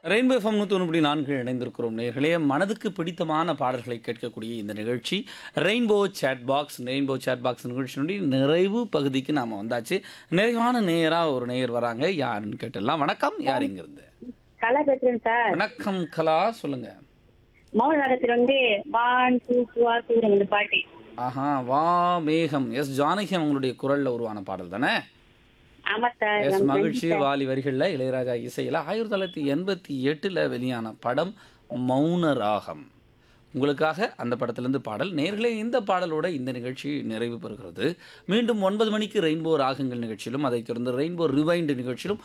rainbow FM நூற்றி ஒன்று நான்கு இணைந்திருக்கிறோம் நேர்களே மனதுக்கு பிடித்தமான பாடல்களை கேட்கக்கூடிய இந்த நிகழ்ச்சி rainbow chat box rainbow chat box நிகழ்ச்சியினுடைய நிறைவு பகுதிக்கு நாம் வந்தாச்சு நிறைவான நேராக ஒரு நேயர் வராங்க யாருன்னு கேட்டுடலாம் வணக்கம் யார் இங்கிருந்து கலா பேசுறேன் சார் வணக்கம் கலா சொல்லுங்க மௌன ராகத்துல வந்து வான் பூ பூவா சூரன் இந்த பாட்டு ஆஹா வா மேகம் எஸ் ஜானகி அவங்களுடைய குரல்ல உருவான பாடல் தானே ஆமா சார் எஸ் நம்ம மகிழ்ச்சி வாலி வரிகளில் இளையராஜா இசையில் ஆயிரத்தி தொள்ளாயிரத்தி எண்பத்தி எட்டில் வெளியான படம் மௌன ராகம் உங்களுக்காக அந்த படத்திலிருந்து பாடல் நேர்களே இந்த பாடலோட இந்த நிகழ்ச்சி நிறைவு பெறுகிறது மீண்டும் ஒன்பது மணிக்கு ரெயின்போ ராகங்கள் நிகழ்ச்சியிலும் அதைத் தொடர்ந்து ரெயின்போ ரிவைண்ட் நிகழ்ச்சியிலும்